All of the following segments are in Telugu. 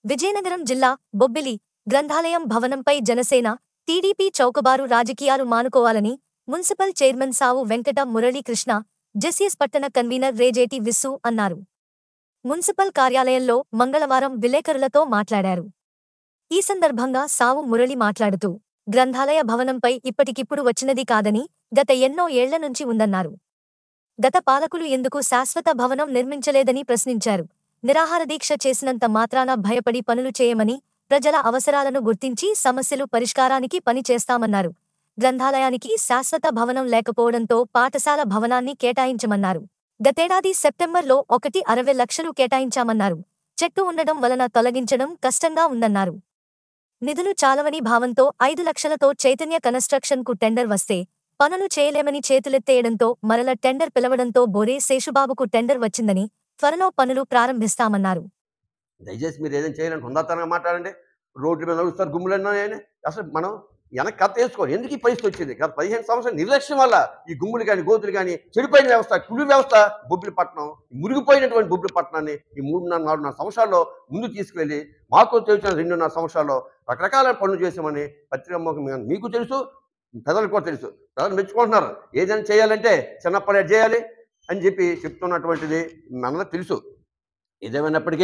విజయనగరం జిల్లా బొబ్బిలి గ్రంథాలయం భవనంపై జనసేన టీడీపీ చౌకబారు రాజకీయాలు మానుకోవాలని municipal chairman Savu Venkata Muralikrishna JCS పట్టణ కన్వీనర్ రేజేటి విస్సు అన్నారు మున్సిపల్ కార్యాలయంలో మంగళవారం విలేకరులతో మాట్లాడారు ఈ సందర్భంగా సావు మురళి మాట్లాడుతూ గ్రంథాలయ భవనంపై ఇప్పటికిప్పుడు వచ్చినది కాదని గత ఎన్నో ఏళ్ల నుంచి ఉందన్నారు గత పాలకులు ఎందుకు శాశ్వత భవనం నిర్మించలేదని ప్రశ్నించారు నిరాహారదీక్ష చేసినంత మాత్రాన భయపడి పనులు చేయమని ప్రజల అవసరాలను గుర్తించి సమస్యలు పరిష్కారానికి పని చేస్తామన్నారు గ్రంథాలయానికి శాశ్వత భవనం లేకపోవడంతో పాఠశాల భవనాన్ని కేటాయించమన్నారు గతేడాది సెప్టెంబర్లో ఒకటి అరవై లక్షలు కేటాయించామన్నారు చెట్టు ఉండడం వలన తొలగించడం కష్టంగా ఉందన్నారు నిధులు చాలవని భావంతో ఐదు లక్షలతో చైతన్య కన్స్ట్రక్షన్ కు టెండర్ వస్తే పనులు చేయలేమని చేతులెత్తేయడంతో మరల టెండర్ పిలవడంతో బోరే శేషుబాబుకు టెండర్ వచ్చిందని త్వరలో పనులు ప్రారంభిస్తామన్నారు దయచేసి మీరు ఏదైనా చేయాలంటే హుందాతనంగా మాట్లాడండి రోడ్ల మీద నడుస్తారు గుమ్ములన్నా అసలు మనం వెనక్కి కథ వేసుకోవాలి ఎందుకు ఈ పరిస్థితి వచ్చింది గత పదిహేను సంవత్సరాల నిర్లక్ష్యం వల్ల ఈ గుమ్ములు కానీ గోతులు కానీ చెడిపోయిన వ్యవస్థ కుళ్ళు వ్యవస్థ బొబ్బిలి పట్టణం మురిగిపోయినటువంటి బొబ్బిలి పట్టణాన్ని ఈ మూడున్నర నాలుగున్నర సంవత్సరాల్లో ముందు తీసుకువెళ్ళి మాకు తెలిసిన రెండున్నర సంవత్సరాల్లో రకరకాల పనులు చేసామని పత్రికా ముఖం మీద మీకు తెలుసు ప్రజలకు కూడా తెలుసు ప్రజలు మెచ్చుకుంటున్నారు ఏదైనా చేయాలంటే చిన్నప్పటి చేయాలి అని చెప్పి చెప్తున్నటువంటిది మనకు తెలుసు ఏదేమైనప్పటికీ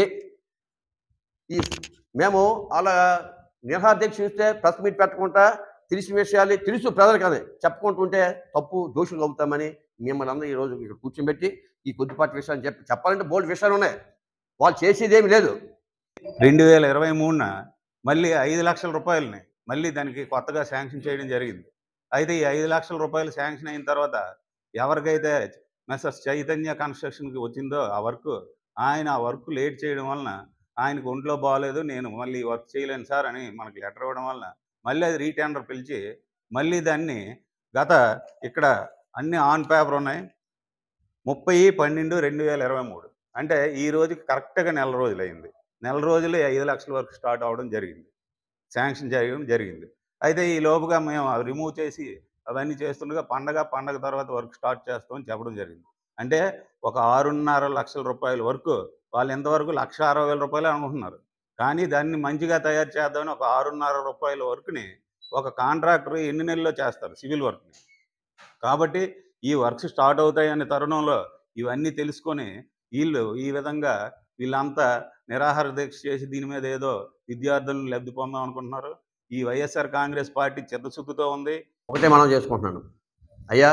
ఈ మేము అలా నిరహాధ్యక్ష ఇస్తే ప్రెస్ మీట్ పెట్టకుండా తెలిసిన విషయాలు తెలుసు ప్రజలకని చెప్పుకుంటుంటే తప్పు దోషులు అవుతామని మిమ్మల్ని అందరూ ఈరోజు ఇక్కడ కూర్చోబెట్టి ఈ కొద్దిపాటి విషయాలు చెప్పి చెప్పాలంటే బోల్డ్ విషయాలు ఉన్నాయి వాళ్ళు చేసేదేమి లేదు రెండు వేల ఇరవై మూడున మళ్ళీ ఐదు లక్షల రూపాయలని మళ్ళీ దానికి కొత్తగా శాంక్షన్ చేయడం జరిగింది అయితే ఈ ఐదు లక్షల రూపాయలు శాంక్షన్ అయిన తర్వాత ఎవరికైతే మెసర్స్ చైతన్య కన్స్ట్రక్షన్కి వచ్చిందో ఆ వర్క్ ఆయన ఆ వర్క్ లేట్ చేయడం వలన ఆయనకు ఒంట్లో బాగాలేదు నేను మళ్ళీ వర్క్ చేయలేను సార్ అని మనకి లెటర్ ఇవ్వడం వలన మళ్ళీ అది రీటెండర్ పిలిచి మళ్ళీ దాన్ని గత ఇక్కడ అన్ని ఆన్ పేపర్ ఉన్నాయి ముప్పై పన్నెండు రెండు వేల ఇరవై మూడు అంటే ఈ రోజుకి కరెక్ట్గా నెల రోజులు అయింది నెల రోజులు ఐదు లక్షల వరకు స్టార్ట్ అవ్వడం జరిగింది శాంక్షన్ చేయడం జరిగింది అయితే ఈ లోపుగా మేము అవి రిమూవ్ చేసి అవన్నీ చేస్తుండగా పండగ పండగ తర్వాత వర్క్ స్టార్ట్ చేస్తామని చెప్పడం జరిగింది అంటే ఒక ఆరున్నర లక్షల రూపాయల వరకు వాళ్ళు ఎంతవరకు లక్ష అరవై వేల రూపాయలు అనుకుంటున్నారు కానీ దాన్ని మంచిగా తయారు చేద్దామని ఒక ఆరున్నర రూపాయల వర్క్ని ఒక కాంట్రాక్టర్ ఎన్ని నెలల్లో చేస్తారు సివిల్ వర్క్ని కాబట్టి ఈ వర్క్స్ స్టార్ట్ అవుతాయనే తరుణంలో ఇవన్నీ తెలుసుకొని వీళ్ళు ఈ విధంగా వీళ్ళంతా నిరాహార దీక్ష చేసి దీని మీద ఏదో విద్యార్థులను లబ్ధి పొందాం అనుకుంటున్నారు ఈ వైఎస్ఆర్ కాంగ్రెస్ పార్టీ చిత్తశుద్ధితో ఉంది ఒకటే మనం చేసుకుంటున్నాను అయ్యా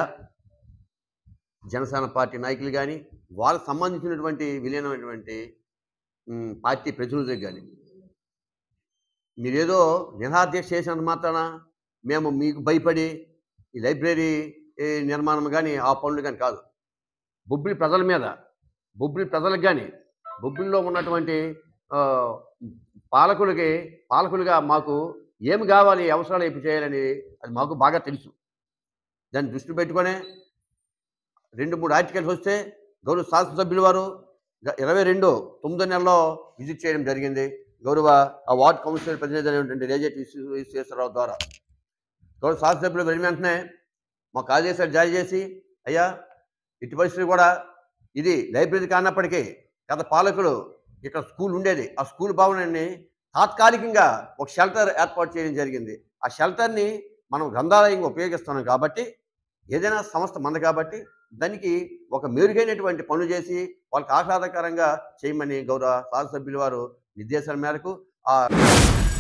జనసేన పార్టీ నాయకులు కానీ వాళ్ళకి సంబంధించినటువంటి విలీనమైనటువంటి మ్, పార్టీ ప్రతినిధులకు కానీ మీరేదో నిరాధ్యక్ష చేసినంత మాత్రాన మేము మీకు భయపడి ఈ లైబ్రరీ ఏ, నిర్మాణం కానీ ఆ పనులు కానీ కాదు బొబ్బిలి ప్రజల మీద బొబ్బిలి ప్రజలకు కానీ బొబ్బిలిలో ఉన్నటువంటి ఆ, పాలకులకి పాలకులుగా మాకు ఏమి కావాలి అవసరాలు ఏమి చేయాలని అది మాకు బాగా తెలుసు దాన్ని దృష్టి పెట్టుకొనే రెండు మూడు ఆర్టికల్స్ వస్తే గౌరవ శాసనసభ్యుల వారు గ- ఇరవై రెండు తొమ్మిదో నెలలో విజిట్ చేయడం జరిగింది గౌరవ ఆ వార్డ్ కౌన్సిలర్ ప్రతినిధి అయినటువంటి రేజెట్ విశ్వేశ్వరరావు ద్వారా గౌరవ శాసనసభ్యులు వెళ్ళిన వెంటనే మాకు ఆదేశాలు జారీ చేసి అయ్యా ఇటు పరిస్థితులు కూడా ఇది లైబ్రరీ కానప్పటికీ గత పాలకులు ఇక్కడ స్కూల్ ఉండేది ఆ స్కూల్ భవనాన్ని తాత్కాలికంగా ఒక షెల్టర్ ఏర్పాటు చేయడం జరిగింది ఆ షెల్టర్ని మనం గ్రంథాలయంగా ఉపయోగిస్తున్నాం కాబట్టి ఏదైనా సంస్థ మంది కాబట్టి దానికి ఒక మెరుగైనటువంటి పనులు చేసి వాళ్ళకి ఆహ్లాదకరంగా చేయమని గౌరవ శాసనసభ్యుల వారు నిర్దేశాల మేరకు ఆ